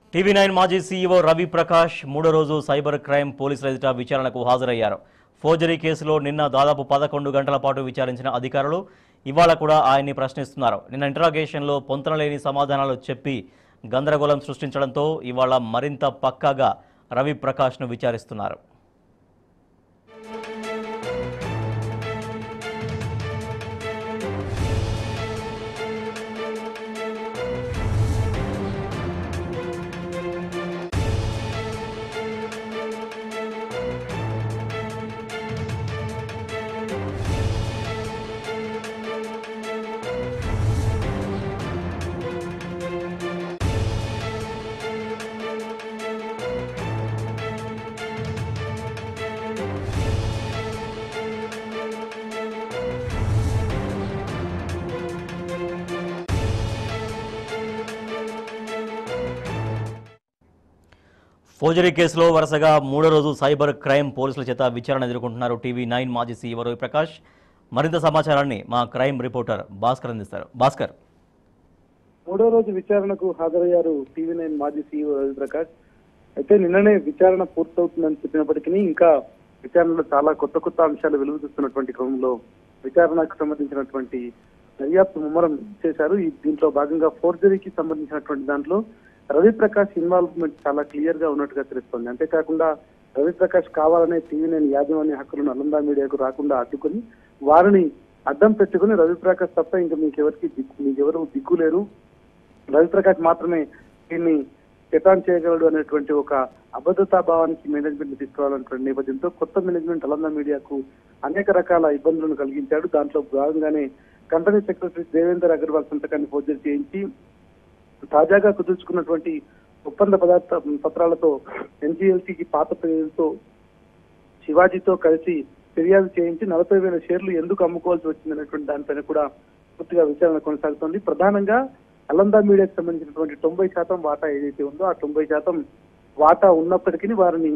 TV nine మాజీ CEO Ravi Prakash మూడో రోజు సైబర్ క్రైమ్ పోలీసుల ఎదుట విచారణకు హాజరయ్యారు ఫోర్జరీ కేసులో నిన్న దాదాపు పదకొండు గంటల పాటు విచారించిన అధికారులు ఇవాళ కూడా ఆయన్ని ప్రశ్నిస్తున్నారు నిన్న ఇంటరాగేషన్లో పొంతనలేని సమాధానాలు చెప్పి గందరగోళం సృష్టించడంతో ఇవాళ మరింత పక్కాగా రవి ప్రకాష్ను విచారిస్తున్నారు ఫోర్జరీ కేసులో వరుసగా మూడో రోజు సైబర్ క్రైమ్ పోలీసుల చేత విచారణ ఎదుర్కొంటున్నారు టీవీ నైన్ మాజీ సీఈఓ రవి ప్రకాష్ మరింత సమాచారాన్ని మా క్రైమ్ రిపోర్టర్ భాస్కర్ అందిస్తారు భాస్కర్ మూడో రోజు విచారణకు హాజరయ్యారు టీవీ నైన్ మాజీ సీఈఓ రవిప్రకాష్ అయితే నిన్ననే విచారణ పూర్తవుతుందని చెప్పినప్పటికీ ఇంకా విచారణలో చాలా కొత్త కొత్త అంశాలు వెలుగుతున్నటువంటి క్రమంలో విచారణకు సంబంధించినటువంటి దర్యాప్తు ముమ్మరం చేశారు ఈ దీంట్లో భాగంగా ఫోర్జరీకి సంబంధించినటువంటి దాంట్లో రవిప్రకాష్ ఇన్వాల్వ్మెంట్ చాలా క్లియర్ గా ఉన్నట్టుగా తెలుస్తోంది అంతేకాకుండా రవిప్రకాష్ కావాలనే టీవీ నైన్ యాజమాన్య హక్కులను నలందా మీడియాకు రాకుండా అడ్డుకొని వారిని అడ్డం పెట్టుకుని రవిప్రకాష్ తప్ప ఇంకా మీకెవరికి దిక్కు మీకెవరు దిక్కు లేరు రవిప్రకాష్ మాత్రమే దీన్ని కెటాన్ చేయగలడు అనేటువంటి ఒక అబద్ధతా భావానికి మేనేజ్మెంట్ తీసుకురావాలన్నటువంటి నేపథ్యంతో కొత్త మేనేజ్మెంట్ అలంద మీడియాకు అనేక రకాల ఇబ్బందులను కలిగించాడు దాంట్లో భాగంగానే కంపెనీ సెక్రటరీ దేవేందర్ అగర్వాల్ సంతకాన్ని ఫోర్జరీ చేయించి తాజాగా కుదుర్చుకున్నటువంటి ఒప్పంద పదార్థ పత్రాలతో ఎన్జిఎల్సీకి పాత పేరుతో శివాజీతో కలిసి ఫిర్యాదు చేయించి నలభై వేల షేర్లు ఎందుకు అమ్ముకోవాల్సి వచ్చిందనేటువంటి దానిపైన కూడా పూర్తిగా విచారణ కొనసాగుతోంది ప్రధానంగా అలందా మీడియాకి సంబంధించినటువంటి తొంభై శాతం వాటా ఏదైతే ఉందో ఆ తొంభై శాతం వాటా ఉన్నప్పటికీ వారిని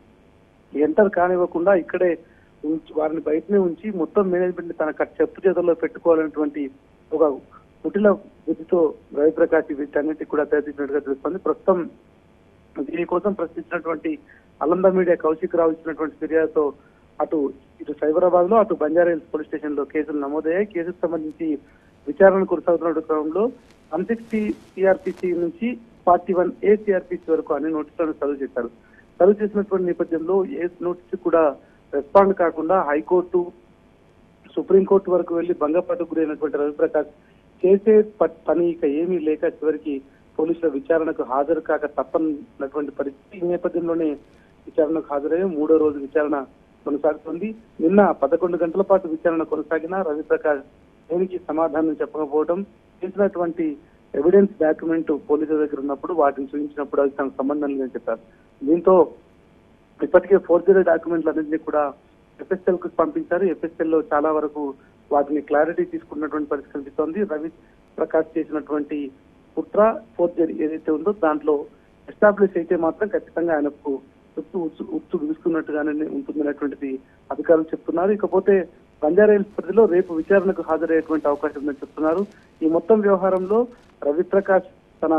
ఎంటర్ కానివ్వకుండా ఇక్కడే ఉంచి వారిని బయటనే ఉంచి మొత్తం మేనేజ్మెంట్ తన క- చెప్పు చేతుల్లో పెట్టుకోవాలనేటువంటి ఒక కుటిల బుద్ధితో రవిప్రకాష్ వీటన్నిటికి కూడా ప్రయత్నించినట్టుగా తెలుస్తుంది ప్రస్తుతం దీనికోసం ప్రశ్నించినటువంటి అలంద మీడియా కౌశిక్ రావు ఇచ్చినటువంటి ఫిర్యాదుతో అటు ఇటు సైబరాబాద్ లో అటు బంజారాహిల్స్ పోలీస్ స్టేషన్ లో కేసులు నమోదయ్యాయి కేసుకు సంబంధించి విచారణ కొనసాగుతున్న క్రమంలో వన్ సిక్స్టీ సిఆర్పిసి నుంచి ఫార్టీ వన్ ఏ సిఆర్పిసి వరకు అన్ని నోటీసులను సర్వ్ చేశారు సర్వ్ చేసినటువంటి నేపథ్యంలో ఏ నోటీసు కూడా రెస్పాండ్ కాకుండా హైకోర్టు సుప్రీంకోర్టు వరకు వెళ్లి భంగపాటుకు గురైనటువంటి రవిప్రకాష్ చేసే ప- పని ఇక ఏమీ లేక చివరికి పోలీసుల విచారణకు హాజరు కాక తప్పనటువంటి పరిస్థితి ఈ నేపథ్యంలోనే విచారణకు హాజరయ్యే మూడో రోజు విచారణ కొనసాగుతుంది నిన్న పదకొండు గంటల పాటు విచారణ కొనసాగిన రవిప్రకాష్ దేనికి సమాధానం చెప్పకపోవడం చేసినటువంటి ఎవిడెన్స్ డాక్యుమెంట్ పోలీసుల దగ్గర ఉన్నప్పుడు వాటిని చూపించినప్పుడు అది తనకు సంబంధం లేదని చెప్పారు దీంతో ఇప్పటికే ఫోర్జరీ డాక్యుమెంట్లు అన్నింటినీ కూడా ఎఫ్ఎస్ఎల్ కు పంపించారు ఎఫ్ఎస్ఎల్ లో చాలా వరకు వాటిని క్లారిటీ తీసుకున్నటువంటి పరిస్థితి కనిపిస్తోంది రవి ప్రకాష్ చేసినటువంటి కుట్ర ఫోర్జరీ ఏదైతే ఉందో దాంట్లో ఎస్టాబ్లిష్ అయితే మాత్రం ఖచ్చితంగా ఆయనకు ఉత్తు ఉచ్చు ఉత్తు బిగుసుకున్నట్టుగానే ఉంటుందనేటువంటిది అధికారులు చెప్తున్నారు ఇకపోతే బంజారాహిల్స్ పరిధిలో రేపు విచారణకు హాజరయ్యేటువంటి అవకాశం ఉందని చెప్తున్నారు ఈ మొత్తం వ్యవహారంలో రవి ప్రకాష్ తన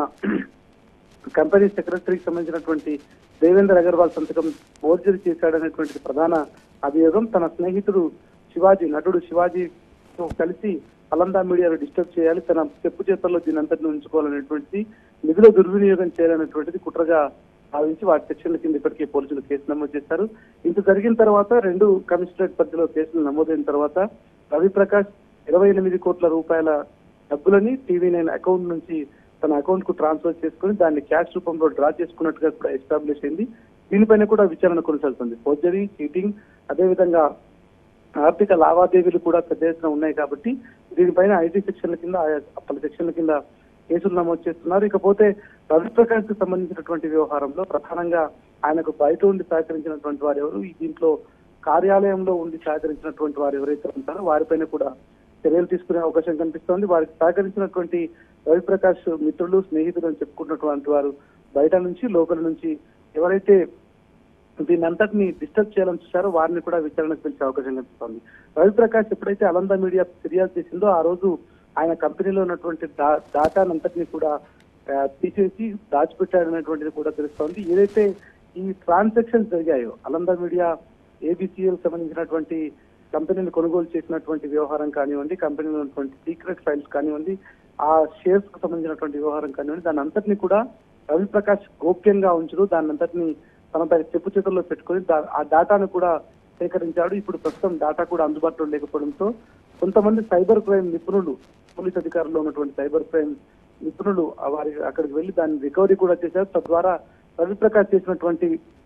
కంపెనీ సెక్రటరీకి సంబంధించినటువంటి దేవేందర్ అగర్వాల్ సంతకం ఫోర్జరీ చేశాడనేటువంటిది ప్రధాన అభియోగం తన స్నేహితుడు శివాజీ నటుడు శివాజీతో కలిసి అలందా మీడియాను డిస్టర్బ్ చేయాలి తన చెప్పు చేతల్లో దీని అంతటిని ఉంచుకోవాలనేటువంటిది నిధుల దుర్వినియోగం చేయాలనేటువంటిది కుట్రగా భావించి వాటి సెక్షన్ల కింద ఇప్పటికే పోలీసులు కేసు నమోదు చేశారు ఇంత జరిగిన తర్వాత రెండు కమిషనరేట్ పరిధిలో కేసులు నమోదైన తర్వాత రవి ప్రకాష్ ఇరవై ఎనిమిది కోట్ల రూపాయల డబ్బులని టీవీ నైన్ అకౌంట్ నుంచి తన అకౌంట్ కు ట్రాన్స్ఫర్ చేసుకుని దాన్ని క్యాష్ రూపంలో డ్రా చేసుకున్నట్టుగా కూడా ఎస్టాబ్లిష్ అయింది దీనిపైన కూడా విచారణ కొనసాగుతుంది ఫోర్జరీ చీటింగ్ అదేవిధంగా ఆర్థిక లావాదేవీలు కూడా పెద్ద ఎత్తున ఉన్నాయి కాబట్టి దీనిపైన ఐటీ సెక్షన్ల కింద ఆయా పలు సెక్షన్ల కింద కేసులు నమోదు చేస్తున్నారు ఇకపోతే రవిప్రకాష్ కు సంబంధించినటువంటి వ్యవహారంలో ప్రధానంగా ఆయనకు బయట ఉండి సహకరించినటువంటి వారు ఎవరు ఈ దీంట్లో కార్యాలయంలో ఉండి సహకరించినటువంటి వారు ఎవరైతే ఉంటారో వారిపైన కూడా చర్యలు తీసుకునే అవకాశం కనిపిస్తోంది వారికి సహకరించినటువంటి రవిప్రకాష్ మిత్రులు స్నేహితులు అని చెప్పుకున్నటువంటి వారు బయట నుంచి లోపల నుంచి ఎవరైతే దీన్ని అంతటిని డిస్టర్బ్ చేయాలని చూశారో వారిని కూడా విచారణకు పిలిచే అవకాశం కనిపిస్తోంది రవిప్రకాష్ ఎప్పుడైతే అలంద మీడియా ఫిర్యాదు చేసిందో ఆ రోజు ఆయన కంపెనీలో ఉన్నటువంటి డా- డాటాను అంతటిని కూడా ఆ, తీసేసి దాచిపెట్టాడనేటువంటిది కూడా తెలుస్తోంది ఏదైతే ఈ ట్రాన్సాక్షన్స్ జరిగాయో అలంద మీడియా ఏబిసిఎల్ సంబంధించినటువంటి కంపెనీని కొనుగోలు చేసినటువంటి వ్యవహారం కానివ్వండి కంపెనీలో ఉన్నటువంటి సీక్రెట్ ఫైల్స్ కానివ్వండి ఆ షేర్స్ కు సంబంధించినటువంటి వ్యవహారం కానివ్వండి దాని అంతటిని కూడా రవి ప్రకాష్ గోప్యంగా ఉంచుతూ దాని అంతటిని తన పై చెప్పు చేతుల్లో పెట్టుకొని దా- ఆ డేటాను కూడా సేకరించాడు ఇప్పుడు ప్రస్తుతం డేటా కూడా అందుబాటులో లేకపోవడంతో కొంతమంది సైబర్ క్రైమ్ నిపుణులు పోలీస్ అధికారుల్లో ఉన్నటువంటి సైబర్ క్రైమ్ నిపుణులు ఆ వారి అక్కడికి వెళ్లి దాన్ని రికవరీ కూడా చేశారు తద్వారా రవిప్రకాష్ చేసినటువంటి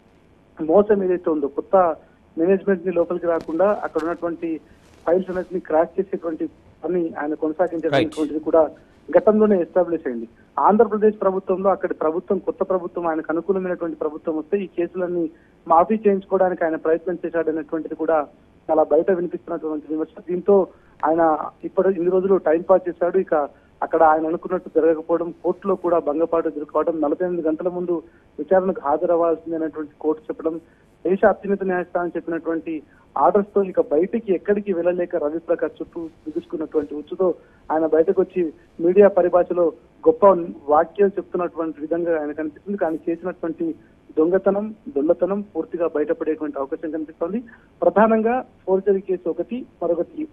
మోసం ఏదైతే ఉందో కొత్త మేనేజ్మెంట్ ని లోపలికి రాకుండా అక్కడ ఉన్నటువంటి ఫైల్స్ అన్నిటిని క్రాష్ చేసేటువంటి పని ఆయన కొనసాగించేటువంటిది కూడా గతంలోనే ఎస్టాబ్లిష్ అయింది ఆంధ్రప్రదేశ్ ప్రభుత్వంలో అక్కడి ప్రభుత్వం కొత్త ప్రభుత్వం ఆయనకు అనుకూలమైనటువంటి ప్రభుత్వం వస్తే ఈ కేసులన్నీ మాఫీ చేయించుకోవడానికి ఆయన ప్రయత్నం చేశాడనేటువంటిది కూడా చాలా బయట వినిపిస్తున్నటువంటి విమర్శ దీంతో ఆయన ఇప్పుడు ఇన్ని రోజులు టైం పాస్ చేశాడు ఇక అక్కడ ఆయన అనుకున్నట్టు జరగకపోవడం కోర్టులో కూడా భంగపాటు ఎదుర్కోవడం నలభై ఎనిమిది గంటల ముందు విచారణకు హాజరవ్వాల్సింది అనేటువంటి కోర్టు చెప్పడం దేశ అత్యున్నత న్యాయస్థానం చెప్పినటువంటి ఆర్డర్స్ తో ఇక బయటికి ఎక్కడికి వెళ్ళలేక రవి ప్రకాష్ చుట్టూ బిగుసుకున్నటువంటి ఉచ్చుతో ఆయన బయటకు వచ్చి మీడియా పరిభాషలో గొప్ప వాక్యాలు చెప్తున్నటువంటి విధంగా ఆయన కనిపిస్తుంది కానీ చేసినటువంటి దొంగతనం దొంగతనం పూర్తిగా బయటపడేటువంటి అవకాశం కనిపిస్తోంది ప్రధానంగా ఫోర్జరీ కేసు ఒకటి మరొకటి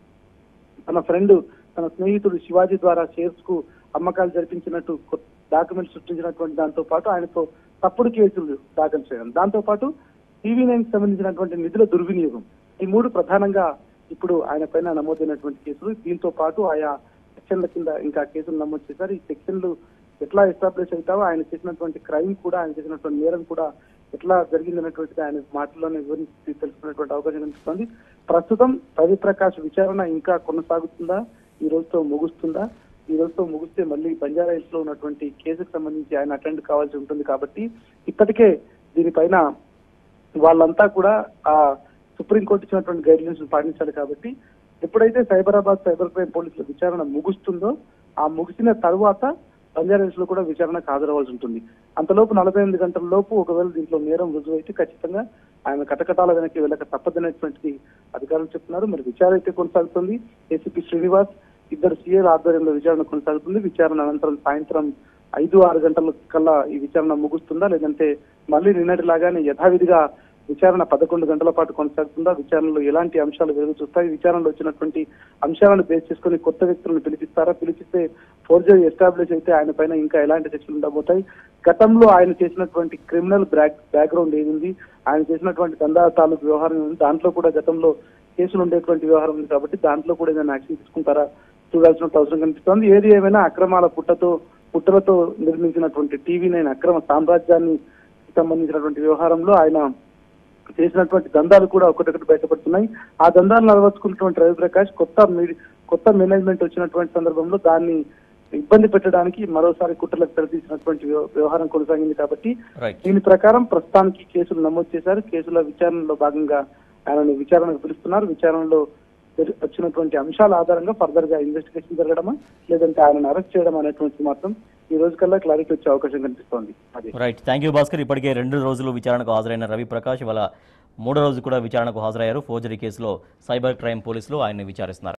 తన ఫ్రెండ్ తన స్నేహితుడు శివాజీ ద్వారా షేర్స్ కు అమ్మకాలు జరిపించినట్టు డాక్యుమెంట్స్ సృష్టించినటువంటి దాంతో పాటు ఆయనతో తప్పుడు కేసులు దాఖలు చేయడం దాంతో పాటు టీవీ నైన్ సంబంధించినటువంటి నిధుల దుర్వినియోగం ఈ మూడు ప్రధానంగా ఇప్పుడు ఆయన పైన నమోదైనటువంటి కేసులు దీంతో పాటు ఆయా సెక్షన్ల కింద ఇంకా కేసులు నమోదు చేశారు ఈ సెక్షన్లు ఎట్లా ఎస్టాబ్లిష్ అవుతావో ఆయన చేసినటువంటి క్రైమ్ కూడా ఆయన చేసినటువంటి నేరం కూడా ఎట్లా జరిగిందనేటువంటిది ఆయన మాటల్లోనే వివరించి తెలుసుకునేటువంటి అవకాశం కనిపిస్తోంది ప్రస్తుతం రవి ప్రకాష్ విచారణ ఇంకా కొనసాగుతుందా ఈ రోజుతో ముగుస్తుందా ఈ రోజుతో ముగిస్తే మళ్ళీ బంజారా హిల్స్ లో ఉన్నటువంటి కేసుకు సంబంధించి ఆయన అటెండ్ కావాల్సి ఉంటుంది కాబట్టి ఇప్పటికే దీనిపైన వాళ్ళంతా కూడా ఆ సుప్రీంకోర్టు ఇచ్చినటువంటి గైడ్ లైన్స్ పాటించాలి కాబట్టి ఎప్పుడైతే సైబరాబాద్ సైబర్ క్రైమ్ పోలీసుల విచారణ ముగుస్తుందో ఆ ముగిసిన తరువాత బంజారా హిల్స్ లో కూడా విచారణకు హాజరవ్వాల్సి ఉంటుంది అంతలోపు నలభై ఎనిమిది గంటల లోపు ఒకవేళ దీంట్లో నేరం రుజువు అయితే ఖచ్చితంగా ఆయన కటకటాల వెనక్కి వెళ్ళక తప్పదనేటువంటిది అధికారులు చెప్తున్నారు మరి విచారణ అయితే కొనసాగుతుంది ఏసీపీ శ్రీనివాస్ ఇద్దరు సీఏల ఆధ్వర్యంలో విచారణ కొనసాగుతుంది విచారణ అనంతరం సాయంత్రం ఐదు ఆరు గంటల కల్లా ఈ విచారణ ముగుస్తుందా లేదంటే మళ్ళీ నిన్నటి లాగానే యథావిధిగా విచారణ పదకొండు గంటల పాటు కొనసాగుతుందా విచారణలో ఎలాంటి అంశాలు వెలుగు చూస్తాయి విచారణలో వచ్చినటువంటి అంశాలను బేస్ చేసుకుని కొత్త వ్యక్తులను పిలిపిస్తారా పిలిపిస్తే ఫోర్జరీ ఎస్టాబ్లిష్ అయితే ఆయన పైన ఇంకా ఎలాంటి శిక్షలు ఉండబోతాయి గతంలో ఆయన చేసినటువంటి క్రిమినల్ బ్యాక్ బ్యాక్గ్రౌండ్ ఏముంది ఆయన చేసినటువంటి దందా తాలూకు వ్యవహారం ఉంది దాంట్లో కూడా గతంలో కేసులు ఉండేటువంటి వ్యవహారం ఉంది కాబట్టి దాంట్లో కూడా ఏదైనా యాక్షన్ తీసుకుంటారా చూడాల్సిన అవసరం కనిపిస్తోంది ఏది ఏమైనా అక్రమాల పుట్టతో పుట్టలతో నిర్మించినటువంటి టీవీ నైన్ అక్రమ సామ్రాజ్యాన్ని సంబంధించినటువంటి వ్యవహారంలో ఆయన చేసినటువంటి దందాలు కూడా ఒకటొకటి బయటపడుతున్నాయి ఆ దందాలు నడవచ్చుకున్నటువంటి రవిప్రకాష్ కొత్త మీడి కొత్త మేనేజ్మెంట్ వచ్చినటువంటి సందర్భంలో దాన్ని ఇబ్బంది పెట్టడానికి మరోసారి కుట్రలకు తెరతీసినటువంటి వ్యవ- వ్యవహారం కొనసాగింది కాబట్టి రైట్ దీని ప్రకారం ప్రస్తుతానికి కేసులు నమోదు చేశారు కేసుల విచారణలో భాగంగా ఆయనను విచారణకు పిలుస్తున్నారు విచారణలో తెలి- వచ్చినటువంటి అంశాల ఆధారంగా ఫర్దర్ గా ఇన్వెస్టిగేషన్ జరగడమా లేదంటే ఆయనను అరెస్ట్ చేయడం అనేటువంటిది మాత్రం ఈ రోజు కల్లా క్లారిటీ వచ్చే అవకాశం కనిపిస్తోంది అది రైట్ థ్యాంక్ యూ భాస్కర్ ఇప్పటికే రెండు రోజులు విచారణకు హాజరైన రవి ప్రకాష్ ఇవాళ మూడో రోజు కూడా విచారణకు హాజరయ్యారు ఫోర్జరీ కేసులో సైబర్ క్రైమ్ పోలీసులు ఆయన్ని విచారిస్తున్నారు